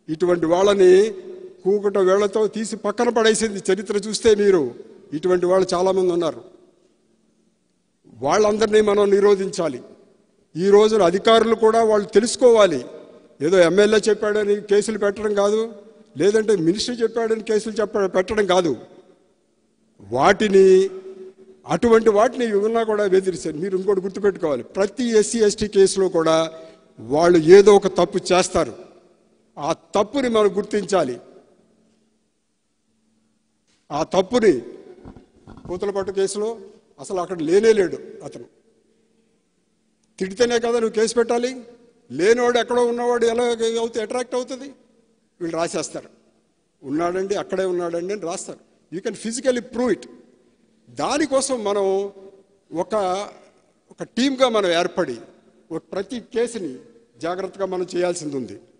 ఇటువంటి వాళ్ళని కూకట వేళ్లతో తీసి పక్కన పడేసింది చరిత్ర చూస్తే మీరు ఇటువంటి వాళ్ళు చాలామంది ఉన్నారు వాళ్ళందరినీ మనం నిరోధించాలి ఈ రోజున అధికారులు కూడా వాళ్ళు తెలుసుకోవాలి ఏదో ఎమ్మెల్యే చెప్పాడని కేసులు పెట్టడం కాదు లేదంటే మినిస్టర్ చెప్పాడని కేసులు చెప్ప పెట్టడం కాదు వాటిని అటువంటి వాటిని ఉన్నా కూడా బెదిరిస్తారు మీరు ఇంకోటి గుర్తుపెట్టుకోవాలి ప్రతి ఎస్సీ ఎస్టీ కేసులో కూడా వాళ్ళు ఏదో ఒక తప్పు చేస్తారు ఆ తప్పుని మనం గుర్తించాలి ఆ తప్పుని పూతలపట్టు కేసులో అసలు అక్కడ లేనే లేడు అతను తిడితేనే కదా నువ్వు కేసు పెట్టాలి లేనివాడు ఎక్కడో ఉన్నవాడు ఎలా అవుతుంది అట్రాక్ట్ అవుతుంది వీళ్ళు రాసేస్తారు ఉన్నాడండి అక్కడే ఉన్నాడండి అని రాస్తారు you can physically prove it దానికోసం మనం ఒక ఒక టీమ్గా మనం ఏర్పడి ఒక ప్రతి కేసుని జాగ్రత్తగా మనం చేయాల్సింది ఉంది